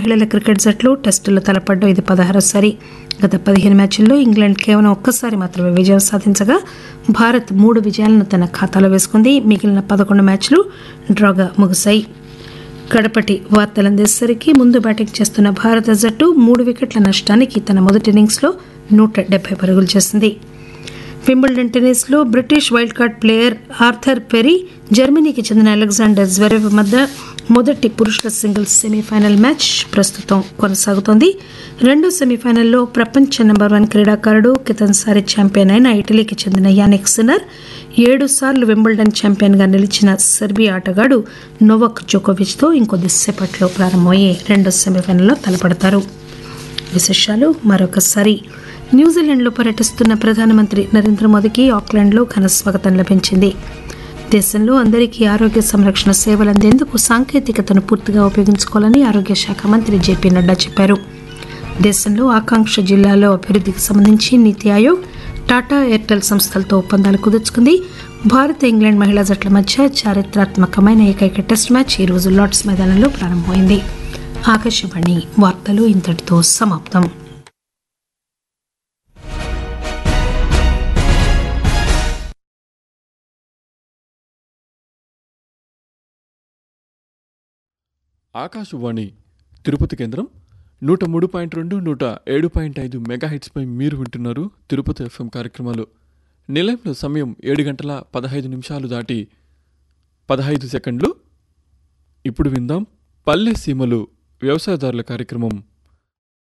మహిళల క్రికెట్ జట్లు టెస్టులో తలపడ్డం ఇది పదహారోసారి గత పదిహేను మ్యాచ్ల్లో ఇంగ్లాండ్ కేవలం ఒక్కసారి మాత్రమే విజయం సాధించగా భారత్ మూడు విజయాలను తన ఖాతాలో వేసుకుంది మిగిలిన పదకొండు మ్యాచ్లు డ్రాగా ముగిశాయి కడపటి వార్తలందేసరికి ముందు బ్యాటింగ్ చేస్తున్న భారత జట్టు మూడు వికెట్ల నష్టానికి తన మొదటి ఇన్నింగ్స్లో నూట డెబ్బై పరుగులు చేసింది వింబుల్డన్ టెన్నిస్లో British wild card player Arthur Perry జర్మనీకి చెందిన అలెగ్జాండర్ జ్వెరెవ్ మధ్య మొదటి పురుషుల సింగిల్స్ సెమీఫైనల్ మ్యాచ్ ప్రస్తుతం కొనసాగుతోంది రెండో సెమీఫైనల్లో ప్రపంచ నెంబర్ వన్ క్రీడాకారుడు కితన్సారి ఛాంపియన్ అయిన ఇటలీకి చెందిన యానిక్ సిన్నర్ ఏడు సార్లు వింబుల్డన్ ఛాంపియన్గా నిలిచిన సెర్బియా ఆటగాడు నోవక్ జోకోవిచ్తో ఇంకొద్దిసేపట్లో ప్రారంభమయ్యే రెండో సెమీఫైనల్లో తలపడతారు విశేషాలు మరొకసారి న్యూజిలాండ్లో పర్యటిస్తున్న ప్రధానమంత్రి నరేంద్ర మోదీకి ఆక్లాండ్లో ఘన స్వాగతం లభించింది దేశంలో అందరికీ ఆరోగ్య సంరక్షణ సేవలు అందేందుకు సాంకేతికతను పూర్తిగా ఉపయోగించుకోవాలని ఆరోగ్య శాఖ మంత్రి జేపీ నడ్డా చెప్పారు దేశంలో ఆకాంక్ష జిల్లాలో అభివృద్ధికి సంబంధించి నీతి ఆయోగ్ టాటా ఎయిర్టెల్ సంస్థలతో ఒప్పందాలు కుదుర్చుకుంది భారత్ ఇంగ్లాండ్ మహిళా జట్ల మధ్య చారిత్రాత్మకమైన ఏకైక టెస్ట్ మ్యాచ్ ఈ రోజు లార్డ్స్ మైదానంలో ప్రారంభమైంది ఆకాశవాణి వార్తలు ఇంతటితో సమాప్తం ఆకాశవాణి తిరుపతి కేంద్రం నూట మూడు పాయింట్ రెండు నూట ఏడు పాయింట్ ఐదు మెగాహెట్స్పై మీరు వింటున్నారు తిరుపతి ఎఫ్ఎం కార్యక్రమాలు నిలయంలో సమయం ఏడు గంటల పదహైదు నిమిషాలు దాటి పదహైదు సెకండ్లు ఇప్పుడు విందాం పల్లె సీమలు వ్యవసాయదారుల కార్యక్రమం